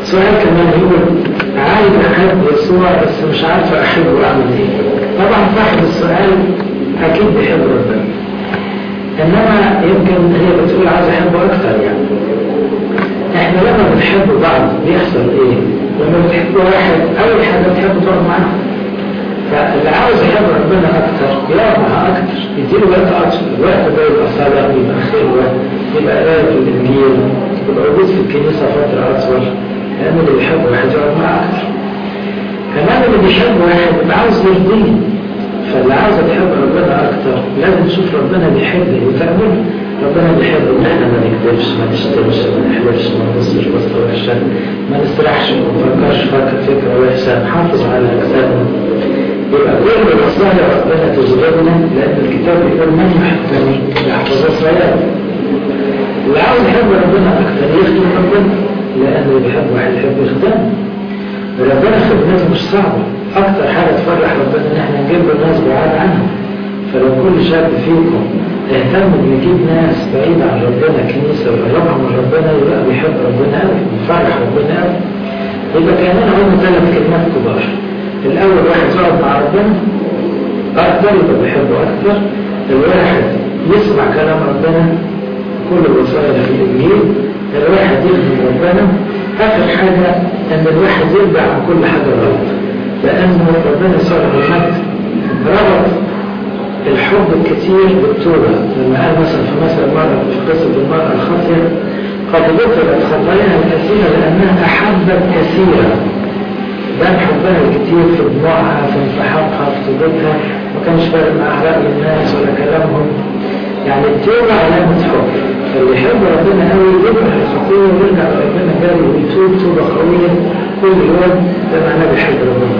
سؤال كمان يقول عايز احب يسوع بس مش عارفه احبه اعمل ايه طبعا صاحب السؤال اكيد بيحب ربنا انما يمكن هي بتقول عايز احبه اكتر يعني احنا لما بنحب بعض بيحصل ايه لما بتحب واحد اول حاجه بتحب تقعد معاه فاللي عاوز يحب ربنا اكتر يقعد معاه اكتر يديله وقت اطول الوقت ده يبقى صلاه يبقى خلوه يبقى قرايه الانجيل يبقى وجود في الكنيسه فتره اطول لان اللي بيحب واحد يقعد معاه اكتر كمان اللي بيحب واحد بيبقى عاوز يرضيه فاللي عاوز تحب ربنا اكتر لازم تشوف ربنا بيحبه وتأمل ربنا بيحب ان احنا ما نكذبش ما نشتمش ما نحلفش ما نبصش بصه وحشه ما نسرحش ما نفكرش فكر فكره وحشه نحافظ على اجسادنا يبقى كل الوصايا ربنا تجذبنا لان الكتاب بيقول من يحبني يحفظ وصاياه اللي عاوز يحب ربنا اكتر يخدم ربنا لان اللي بيحب واحد يحب يخدمه وربنا خدمته مش صعبه اكتر حاجه تفرح ربنا ان احنا نجيب الناس بعاد عنه فلو كل شاب فيكم اهتم بنجيب ناس بعيد عن ربنا كنيسة ويقربهم من ربنا يبقى بيحب ربنا قوي ويفرح ربنا قوي يبقى كأننا قلنا ثلاث كلمات كبار الأول واحد يقعد مع ربنا أكتر يبقى بيحبه أكتر الواحد يسمع كلام ربنا كل الوصايا اللي في الإنجيل الواحد يخدم ربنا آخر حاجة إن الواحد يرجع عن كل حاجة غلط لأنه ربنا صالح المجد ربط الحب الكثير بالتوبة لما قال مثلا في مثل المرأة في قصة المرأة الخاطئة قد بطلت خطاياها الكثيرة لأنها أحبت كثيرا بان حبها الكثير في دموعها في انسحابها في توبتها ما كانش فارق معها رأي الناس ولا كلامهم يعني التوبة علامة حب فاللي يحب ربنا قوي يكره الخطية ويرجع لربنا جاري ويتوب توبة قوية كل يوم ده معناه بيحب ربنا